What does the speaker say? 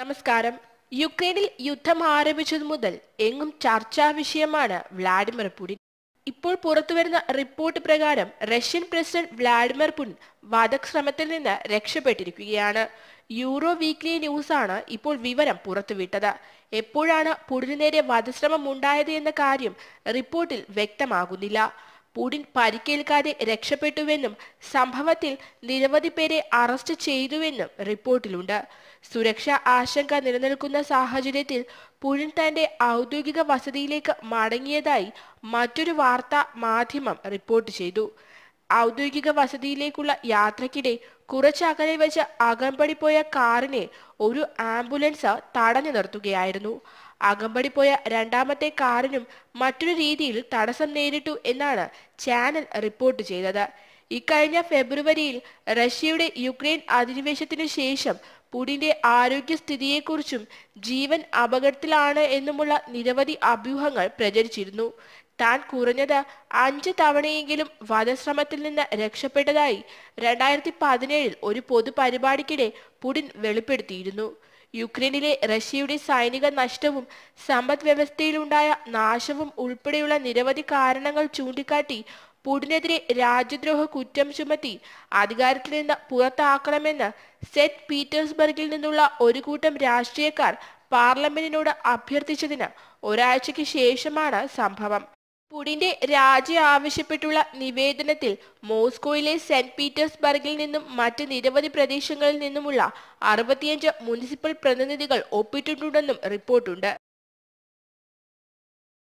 നമസ്കാരം യുക്രൈനിൽ യുദ്ധം ആരംഭിച്ചതു മുതൽ എങ്ങും ചർച്ചാ വിഷയമാണ് വ്ളാഡിമിർ പുടിൻ ഇപ്പോൾ പുറത്തുവരുന്ന റിപ്പോർട്ട് പ്രകാരം റഷ്യൻ പ്രസിഡന്റ് വ്ളാഡിമിർ പുടിൻ വധശ്രമത്തിൽ നിന്ന് രക്ഷപ്പെട്ടിരിക്കുകയാണ് യൂറോ വീക്ക്ലി ന്യൂസാണ് ഇപ്പോൾ വിവരം പുറത്തുവിട്ടത് എപ്പോഴാണ് പുടിന് നേരെ വധശ്രമം ഉണ്ടായത് എന്ന കാര്യം റിപ്പോർട്ടിൽ വ്യക്തമാകുന്നില്ല പുടിൻ പരിക്കേൽക്കാതെ രക്ഷപ്പെട്ടുവെന്നും സംഭവത്തിൽ നിരവധി പേരെ അറസ്റ്റ് ചെയ്തുവെന്നും റിപ്പോർട്ടിലുണ്ട് സുരക്ഷാ ആശങ്ക നിലനിൽക്കുന്ന സാഹചര്യത്തിൽ പുടിൻ തന്റെ ഔദ്യോഗിക വസതിയിലേക്ക് മടങ്ങിയതായി മറ്റൊരു വാർത്താ മാധ്യമം റിപ്പോർട്ട് ചെയ്തു ഔദ്യോഗിക വസതിയിലേക്കുള്ള യാത്രക്കിടെ കുറച്ചകലെ വെച്ച് അകമ്പടി പോയ കാറിനെ ഒരു ആംബുലൻസ് തടഞ്ഞു നിർത്തുകയായിരുന്നു അകമ്പടി പോയ രണ്ടാമത്തെ കാറിനും മറ്റൊരു രീതിയിൽ തടസ്സം നേരിട്ടു എന്നാണ് ചാനൽ റിപ്പോർട്ട് ചെയ്തത് ഇക്കഴിഞ്ഞ ഫെബ്രുവരിയിൽ റഷ്യയുടെ യുക്രൈൻ അധിനിവേശത്തിനു ശേഷം പുടിന്റെ ആരോഗ്യസ്ഥിതിയെക്കുറിച്ചും ജീവൻ അപകടത്തിലാണ് എന്നുമുള്ള നിരവധി അഭ്യൂഹങ്ങൾ പ്രചരിച്ചിരുന്നു താൻ കുറഞ്ഞത് അഞ്ച് തവണയെങ്കിലും വധശ്രമത്തിൽ നിന്ന് രക്ഷപ്പെട്ടതായി രണ്ടായിരത്തി പതിനേഴിൽ ഒരു പൊതുപരിപാടിക്കിടെ പുടിൻ വെളിപ്പെടുത്തിയിരുന്നു യുക്രൈനിലെ റഷ്യയുടെ സൈനിക നഷ്ടവും സമ്പദ് വ്യവസ്ഥയിലുണ്ടായ നാശവും ഉൾപ്പെടെയുള്ള നിരവധി കാരണങ്ങൾ ചൂണ്ടിക്കാട്ടി പുടിനെതിരെ രാജ്യദ്രോഹ കുറ്റം ചുമത്തി അധികാരത്തിൽ നിന്ന് പുറത്താക്കണമെന്ന് സെന്റ് പീറ്റേഴ്സ്ബർഗിൽ നിന്നുള്ള ഒരു കൂട്ടം രാഷ്ട്രീയക്കാർ പാർലമെന്റിനോട് അഭ്യർത്ഥിച്ചതിന് ഒരാഴ്ചയ്ക്ക് ശേഷമാണ് സംഭവം പുടിന്റെ രാജി ആവശ്യപ്പെട്ടുള്ള നിവേദനത്തിൽ മോസ്കോയിലെ സെന്റ് പീറ്റേഴ്സ്ബർഗിൽ നിന്നും മറ്റ് നിരവധി പ്രദേശങ്ങളിൽ നിന്നുമുള്ള അറുപത്തിയഞ്ച് മുനിസിപ്പൽ പ്രതിനിധികൾ ഒപ്പിട്ടിട്ടുണ്ടെന്നും റിപ്പോർട്ടുണ്ട്